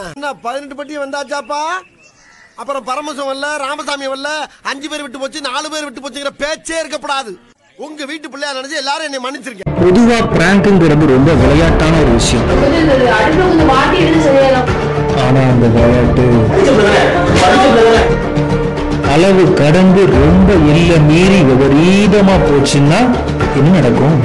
என்ன பதினெட்டு பட்டி வந்தாச்சாப்பா அப்புறம் பரமசம் வரல ராமசாமி வரல அஞ்சு பேர் விட்டு போச்சு நாலு பேர் விட்டு போச்சுங்கிற பேச்சே இருக்கப்படாது உங்க வீட்டு பிள்ளையா நினைச்சு எல்லாரும் என்னை மன்னிச்சிருக்கேன் பொதுவா பிராங்க்ங்கிறது ரொம்ப விளையாட்டான ஒரு விஷயம் கொஞ்சம் இந்த அடுப்புல கொஞ்சம் வாட்டி எடுத்து சரியாயிடும் ஆனா அந்த விளையாட்டு அளவு கடந்து ரொம்ப இல்ல மீறி விபரீதமா போச்சுன்னா என்ன நடக்கும்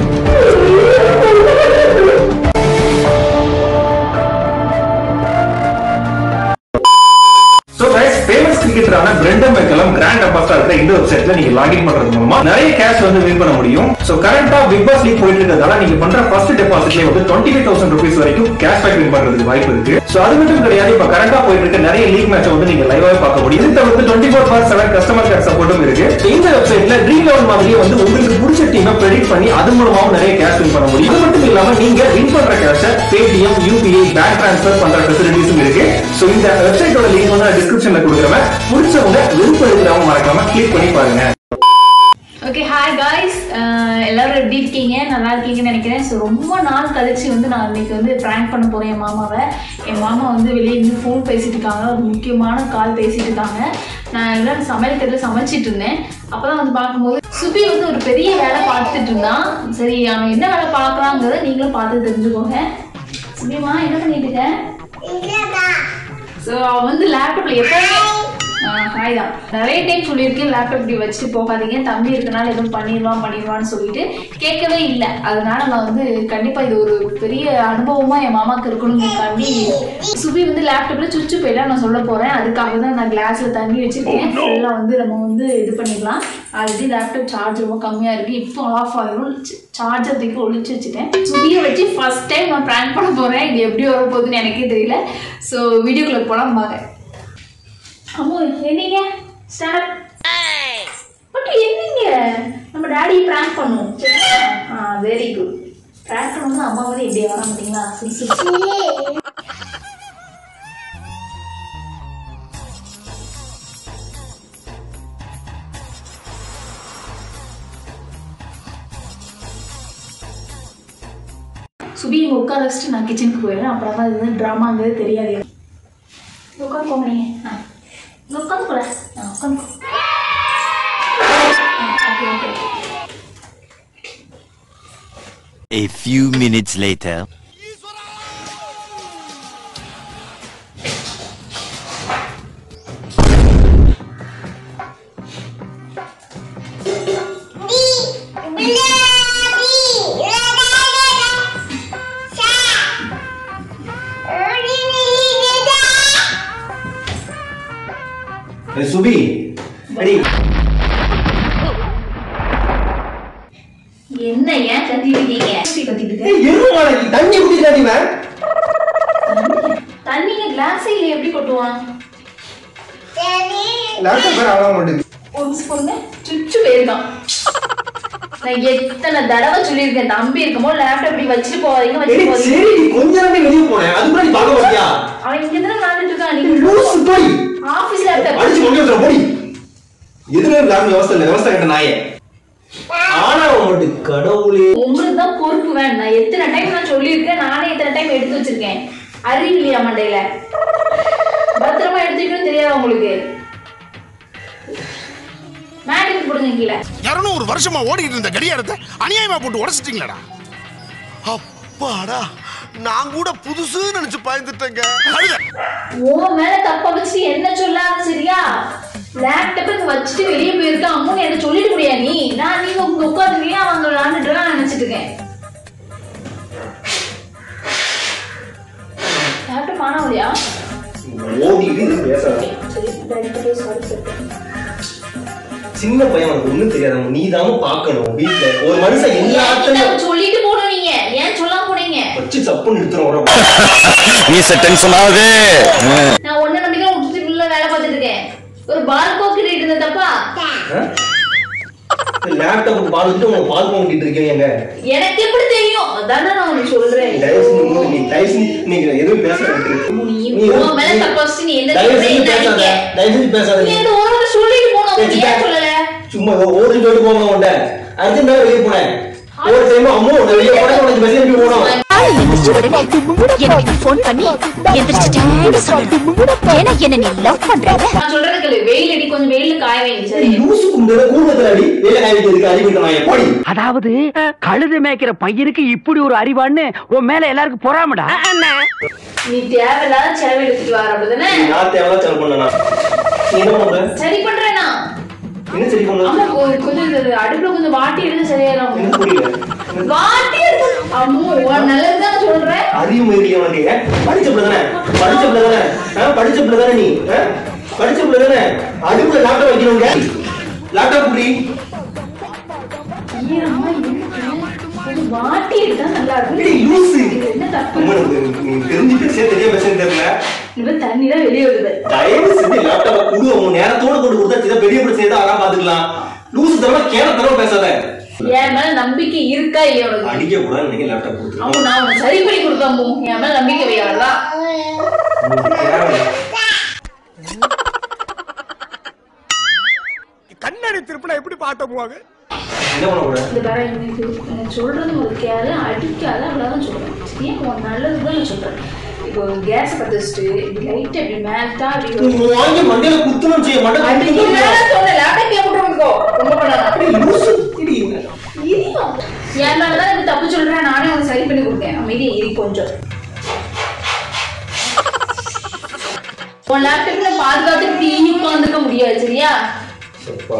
சோ கைஸ் ஃபேமஸ் கிரிக்கெட்டரான பிரெண்டன் மெக்கலம் கிராண்ட் அம்பாஸ்டர் இருக்கிற இந்த வெப்சைட்ல நீங்க லாகின் பண்றது மூலமா நிறைய கேஷ் வந்து வின் பண்ண முடியும் சோ கரண்டா பிக் பாஸ் லீக் போயிட்டு இருக்கிறதால நீங்க பண்ற ஃபர்ஸ்ட் டெபாசிட்ல வந்து டுவெண்ட்டி ஃபைவ் தௌசண்ட் ருபீஸ் வரைக்கும் கேஷ் பேக் வின் பண்றதுக்கு வாய்ப்பு இருக்கு சோ அது மட்டும் கிடையாது இப்ப கரண்டா போயிட்டு இருக்க நிறைய லீக் மேட்ச் வந்து நீங்க லைவாவே பார்க்க முடியும் இது தவிர்த்து twenty four by seven customer care சப்போர்ட்டும் இருக்கு இந்த வெப்சைட்ல ட்ரீம் லெவல் மாதிரியே வந்து உங்களுக்கு பிடிச்ச டீமை ப்ரெடிக்ட் பண்ணி அது மூலமாவும் நிறைய கேஷ் வின் பண்ண முடியும் அது மட்டும் இல்லாம நீங்க வின் பண்ற கேஷ பேடிஎம் யூபிஐ பேங்க் ட்ரான்ஸ்ஃபர் பண்ற ஃபெசிலிட்டிஸும் இருக்கு சோ இந்த வெப்சைட்டோட லிங்க் வந்து டிஸ்கிரிப்ஷன்ல கொடுக்குறேன் பிடிச்சவங்க விருப்பம் இருக்கிறவங்க மறக்காம கிளிக் பண்ணி பாருங்க ஓகே ஹாய் காய்ஸ் எல்லாரும் எப்படி இருக்கீங்க நல்லா இருக்கீங்கன்னு நினைக்கிறேன் ஸோ ரொம்ப நாள் கழிச்சு வந்து நான் இன்னைக்கு வந்து ப்ராங்க் பண்ண போகிறேன் என் மாமாவை என் மாமா வந்து வெளியே இருந்து ஃபோன் பேசிட்டு இருக்காங்க ஒரு முக்கியமான கால் பேசிட்டு இருக்காங்க நான் எல்லாம் சமையல் கட்டில் சமைச்சிட்டு இருந்தேன் அப்போ தான் வந்து பார்க்கும்போது சுபி வந்து ஒரு பெரிய வேலை பார்த்துட்டு இருந்தான் சரி அவன் என்ன வேலை பார்க்குறாங்கிறத நீங்களும் பார்த்து தெரிஞ்சுக்கோங்க சுபிமா என்ன பண்ணிட்டு இருக்க ஸோ அவன் வந்து லேப்டாப்ல எப்பவுமே ஹாய் தான் நிறைய டைம் சொல்லியிருக்கேன் லேப்டாப் இப்படி வச்சுட்டு போகாதீங்க தம்பி இருக்கனால எதுவும் பண்ணிடுவான் பண்ணிடுவான்னு சொல்லிட்டு கேட்கவே இல்லை அதனால நான் வந்து கண்டிப்பாக இது ஒரு பெரிய அனுபவமாக என் மாமாக்கு இருக்கணுங்கிறக்காண்டி சுபி வந்து லேப்டாப்ல சுச்சு போயிட்டா நான் சொல்ல போகிறேன் அதுக்காக தான் நான் கிளாஸில் தண்ணி வச்சுருக்கேன் ஃபுல்லாக வந்து நம்ம வந்து இது பண்ணிடலாம் ஆல்ரெடி லேப்டாப் சார்ஜ் ரொம்ப கம்மியாக இருக்குது இப்போ ஆஃப் ஆகிடும் சார்ஜர் தூக்கி ஒழிச்சு வச்சுட்டேன் சுபியை வச்சு ஃபர்ஸ்ட் டைம் நான் ப்ராங்க் பண்ண போகிறேன் இது எப்படி வர போகுதுன்னு எனக்கே தெரியல ஸோ வீடியோக்குள்ளே போகலாம் பாங்க அம்மோ என்னங்க ஸ்டார்ட் பட் என்னங்க நம்ம டாடி ப்ராங்க் பண்ணுவோம் சரியா? ஆ வெரி குட் ப்ராங்க் பண்ணும்போது அம்மா வந்து இப்படி வர மாட்டீங்களா சரி சரி சுபி இங்கே உட்கார வச்சுட்டு நான் கிச்சனுக்கு போயிடுறேன் அப்புறம் தான் இது வந்து ட்ராமாங்கிறது தெரியாது உட்காந்துக்கோங்க நீங்கள் ஆ இங்கே உட்காந்துக்கூட ஆ உட்காந்துக்கோ okay okay A few minutes later. சுபி அடி என்ன ஏன் கத்திட்டு இருக்கீங்க எப்படி கத்திட்டு இருக்க? எருமாடா தண்ணி குடிக்காதீங்க தண்ணிங்க கிளாஸில் எப்படி கொட்டுவான் லேப்டாப் வேற ஆக மாட்டேங்குது ஒரு நிமிஷம் பொறுங்க சுச்சு போயிருக்கான் நான் எத்தனை தடவை சொல்லியிருக்கேன் தம்பி இருக்கும்போது லேப்டாப் இப்படி வச்சுட்டு போவாதீங்க வச்சுட்டு போவாதீங்க சரி நீ கொஞ்ச நேரம் வெளியே போனேன் அது கூட நீ பார்க்க மாட்டியா அவன் இங்க தானே விளையாண்டுட்டு இருக்கான் நீ நீங்க லூசு போய் ஆபீஸ் லேப்டாப் அடிச்சு கொண்டு வந்துற போடி எதுல இல்லாம விவசாய இல்ல விவசாய கட்ட நாயே ஆனா மட்டும் கடவுளே உங்களுக்கு தான் பொறுப்பு வேணும் நான் எத்தனை டைம் நான் சொல்லியிருக்கேன் நானே எத்தனை டைம் எடுத்து வச்சிருக்கேன் அறிவு இல்லையா மண்டையில பத்திரமா எடுத்து வைக்கணும் தெரியாதா உங்களுக்கு மேட்டுக்கு போடுங்க கீழே இருநூறு வருஷமா ஓடிட்டு இருந்த கடியாரத்தை அநியாயமா போட்டு உடச்சிட்டீங்களடா அப்பாடா நான் கூட புதுசு நினைச்சு பயந்துட்டேங்க அழுத உன் மேல தப்ப வச்சு என்ன சொல்லாத சரியா லேப்டாப் இங்க வச்சுட்டு வெளியே போயிருக்கான் அம்முன்னு என்ன சொல்லிட்டு முடியா நீ நான் நீங்க உங்க உட்காந்துருக்கீங்க அவங்க விளாண்டுட்டு நான் நினைச்சிட்டு இருக்கேன் லேப்டாப் ஆனவளையா ஓடிட்டு இது பேசாத சரி டாக்டர் சாரி சொல்லிட்டேன் சின்ன பையன் உனக்கு ஒண்ணும் தெரியாத நீ தான் பார்க்கணும் வீட்டுல ஒரு மனுஷன் எல்லாத்தையும் என்கிட்ட சொல்லிட்டு போகணும் நீங்க ஏன் சொல்லாம போனீங்க வச்சு சப்புன்னு எடுத்துரும் நீ டென்ஷன் ஆகுது நான் ஒன்ன நம்பிக்கை விட்டுட்டு உள்ள வேலை பார்த்துட்டு இருக்கேன் ஒரு பால் போக்கிட்டு இருந்த தப்பா லேப்டாப் பால் விட்டு உனக்கு பால் வாங்கிட்டு இருக்கீங்க எனக்கு எப்படி தெரியும் அதானே நான் உனக்கு சொல்றேன் தயவு செஞ்சு மூடு, நீ தயவு செஞ்சு நீங்க எதுவும் பேச நீ உன் மேல தப்ப வச்சு நீ என்ன தயவு செஞ்சு என்ன பேசாத நினைக்க? தயவு செஞ்சு பேசாத நீ நீ. அந்த ஒரு வாரம் சொல்லிட்டு போனோம் ஏய், நீ சித்தா. ஏன் சொல்லல சும்மா ஓடி போயிட்டு போங்க உன்ட அர்ஜென்டா வெளியே போனேன் ஒரு டைம் அம்மா உன்னை வெளியே போனேன் உனக்கு மெசேஜ் போனோம் காலையில எந்திரிச்ச உடனே எனக்கு ஃபோன் பண்ணி எந்திரிச்சிட்டேன்னு சொல்லணும் ஏன்னா என்ன நீ லவ் பண்றல நான் சொல்றது கேளு வெயில் அடி கொஞ்சம் வெயில்ல காய வைங்க சரி லூசு குண்டல கூடத்துல அடி வேலை காய்க்கிறதுக்கு அறிவிக்க நான் போடி அதாவது கழுது மேய்க்கிற பையனுக்கு இப்படி ஒரு அறிவான்னு உன் மேல எல்லாருக்கும் பொறாமடா நீ தேவையில்லாத செலவு எடுத்துட்டு வர அப்படிதானே நான் தேவையா செலவு பண்ணனா நீ என்ன பண்ற சரி பண்றேனா என்ன சரி ஆமா பண்ண கொ- கொஞ்சம் இந்த அடுப்புல கொஞ்சம் வாட்டி எடுத்து சரியாயிரும் எனக்கு புரியல வாட்டி எடுத்து அம்மு உன் நல்லதுதான் சொல்றேன் அறிவு மீறி உனக்கு ஏன்? படிச்ச பிள்ளை தானே படிச்ச பிள்ளை தானே ஆ, படிச்ச பிள்ளை தானே நீ ஆ? படிச்ச பிள்ளை தானே அடுப்புல லேப்டாப் வைக்கணுங்க லேப்டாப் குடி ஈரமா இருக்கு கொஞ்சம் வாட்டி எடுத்தா நல்லா ஏய், இருக்கும் லூசு இது என்ன தப்பு அம்மா, உனக்கு நீ தெரிஞ்சு பேச தெரிய பேச தெரியல இவன் தண்ணி தான் வெளியே வருது தயவு செஞ்சு லேப்டாப்பை கொடு உன் நேரத்தோட கொண்டு கொடுத்தா சில பெரிய பிரச்சனை தான் அதெல்லாம் பாத்துக்கலாம் லூசு தரமா கேன தரமா பேசாத என் மேல நம்பிக்கை இருக்கா இல்லையா உனக்கு அடிக்க கூடாது நீங்க லேப்டாப் கொடுத்துருக்கோம் அவன் நான் உனக்கு சரி பண்ணி கொடுத்தேன் அம்மு. என் மேல நம்பிக்கை வையாதான் கண்ணாடி திருப்பினா எப்படி பாட்ட போவாங்க என்ன பண்ண கூடாது இந்த வேற எனக்கு எனக்கு சொல்றது ஒரு கேளு அடிக்காத அவ்வளவுதான் சொல்றேன் சரியா உன் நல்லதுதான் நான் சொல்றேன் இப்போ கேஸ் பத்த வச்சுட்டு லைட் அப்படி மேல்ட்டா அப்படி நீ வாங்கி மண்டையில குத்தணும் செய்ய அப்படி மாட்டேன் நீ மேல சொன்ன லேப்டாப் கேம் போட்டுருக்கோ ரொம்ப பண்ணாத லூசு இடி. இரியும். என் மேலதான் எனக்கு தப்பு சொல்றேன் நானே உனக்கு சரி பண்ணி கொடுத்தேன் அமைதியா இரி கொஞ்சம் உன் லேப்டாப்ல பாதுகாத்து டீ உட்காந்துக்க முடியாது சரியா அப்பா.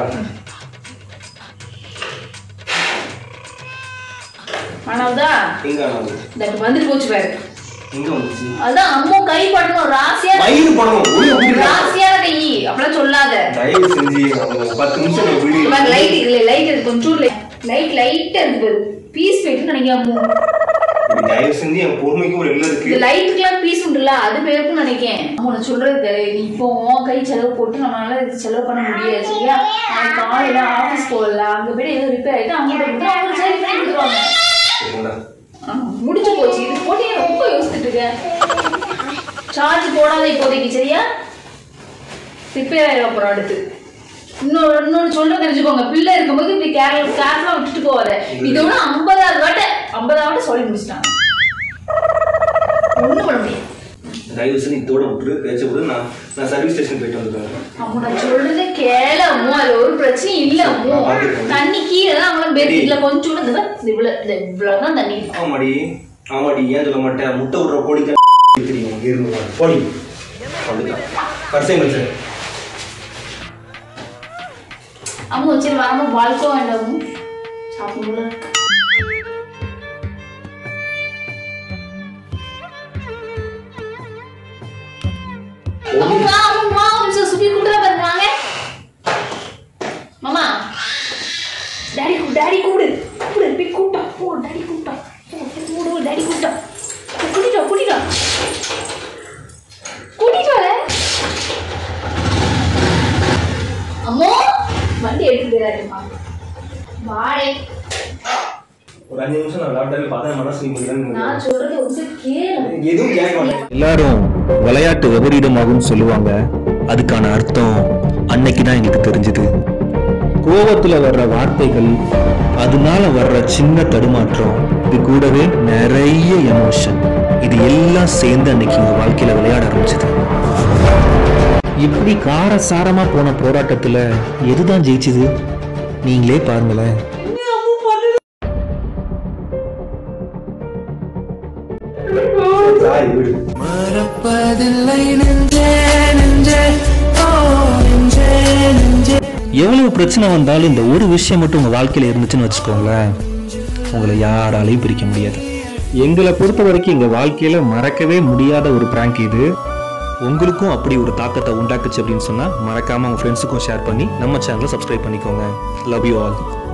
ஆனாவதா எங்க ஆனது? இந்த இப்ப வந்துட்டு போச்சு பாரு எங்க வந்துச்சு அதான் அம்மா கை படணும் ராசியா வயிறு படணும் ஒளி ஊட்டிடலாம். ராசியான கை அப்படிலாம் சொல்லாத தயவு செஞ்சு ஒரு பத்து நிமிஷம் நான் விடு. லைட் இல்ல லைட் இருக்கு கொஞ்சம் லைட் லைட்டா இருக்கு பீஸ் போயிட்டு நினைக்கிறேன் அம்மு. இப்படி தயவு செஞ்சு என் பொறுமைக்கு ஒரு எல்லை இந்த இருக்கு லைட்டுக்கெல்லாம் பீஸ் உண்டுல்ல அது பேருக்கும் நினைக்கேன் உனக்கு சொல்றது கேளு. நீ இப்போ உன் கை செலவு போட்டு நம்மளால இது செலவு பண்ண முடியாது சரியா நாளைக்கு காலையில ஆபீஸ் போகல அங்க போய் ஏதோ ரிப்பேர் ஆயிட்டு அவங்க கிட்ட அவங்க சரி பண்ணி கொடுத்துருவாங்க சரிங்களா? ஆ, முடிஞ்சு போச்சு இது போட்டு நான் ரொம்ப யோசிச்சுட்டு இருக்கேன் சார்ஜ் போடாத இப்போதைக்கு சரியா ரிப்பேர் ஆயிடும் அப்புறம் அடுத்து இன்னொரு இன்னொரு சொல்ல தெரிஞ்சுக்கோங்க பிள்ளை இருக்கும்போது இப்படி கேர்ல கேர்ஃபுல்லா விட்டுட்டு போவாத இதோட ஐம்பதாவது வாட்ட ஐம்பதாவது வாட்ட சொல்லி முடிச்சிட்டாங்க ஒண்ணும் பண்ண முடியாது தயவு செஞ்சு இதோட விட்டுரு பேச்ச விடு நான் நான் சர்வீஸ் ஸ்டேஷன் போயிட்டு வந்துருக்கேன் அவங்க நான் சொல்றது கேள அம்மு அது ஒரு பிரச்சனையும் இல்ல அம்மு நான் பார்த்துக்கிறேன். தண்ணி கீழே தான் அவங்களும் பேர் சரி. இதுல கொஞ்சம் இவ்வளவு இவ்வளவு இவ்வளவுதான் தண்ணி ஆமாடி ஆமாடி ஏன் சொல்ல மாட்டேன் முட்டை விடுற கோழிக்கு தெரியும் உனக்கு இருந்து பாரு. கோழி அவ்வளவுதான் கடைசி மனுஷன் அம்மு சரி வராம பால்கோ வேண்டாம் அம்மு சாப்பிடும்போது அம்மா அம்மா ஒரு நிமிஷம் சுபி கூப்பிட்டு பாருங்க மாமா டாடி கூ டாடி கூப்பிடு கூப்பிடு போய் கூப்பிட்டா போ டாடி கூப்பிட்டா போ, போய் கூப்பிடு டாடி கூப்பிட்டா போ, கூட்டிட்டு வா கூட்டிட்டு வா கூட்டிட்டு வர அம்மோ வண்டி எடுத்துட்டு போயிடாதுமா வாடே ஒரு அஞ்சு நிமிஷம் நான் லேப்டாப்ல பார்த்தா மனசு நிம்மதியான நான் சொல்றது வந்து கேளு எதுவும் கேட்க மாட்டேன் எல்லாரும் விளையாட்டு விபரீதமாகும்னு சொல்லுவாங்க அதுக்கான அர்த்தம் அன்னைக்கு தான் எங்களுக்கு தெரிஞ்சது கோவத்துல வர்ற வார்த்தைகள் அதனால வர்ற சின்ன தடுமாற்றம் இது கூடவே நிறைய எமோஷன் இது எல்லாம் சேர்ந்து அன்னைக்கு எங்க வாழ்க்கையில விளையாட ஆரம்பிச்சது இப்படி காரசாரமா போன போராட்டத்துல எதுதான் ஜெயிச்சுது நீங்களே பாருங்களேன் சாரி விடு எவ்வளவு பிரச்சனை வந்தாலும் இந்த ஒரு விஷயம் மட்டும் உங்க வாழ்க்கையில இருந்துச்சுன்னு வச்சுக்கோங்களேன் உங்களை யாராலையும் பிரிக்க முடியாது எங்களை பொறுத்த வரைக்கும் எங்க வாழ்க்கையில மறக்கவே முடியாத ஒரு பிராங்க் இது உங்களுக்கும் அப்படி ஒரு தாக்கத்தை உண்டாக்குச்சு அப்படின்னு சொன்னா மறக்காம உங்க ஃப்ரெண்ட்ஸுக்கும் ஷேர் பண்ணி நம்ம சேனலை சப்ஸ்கிரைப் பண்ணிக்கோங்க லவ் யூ ஆல்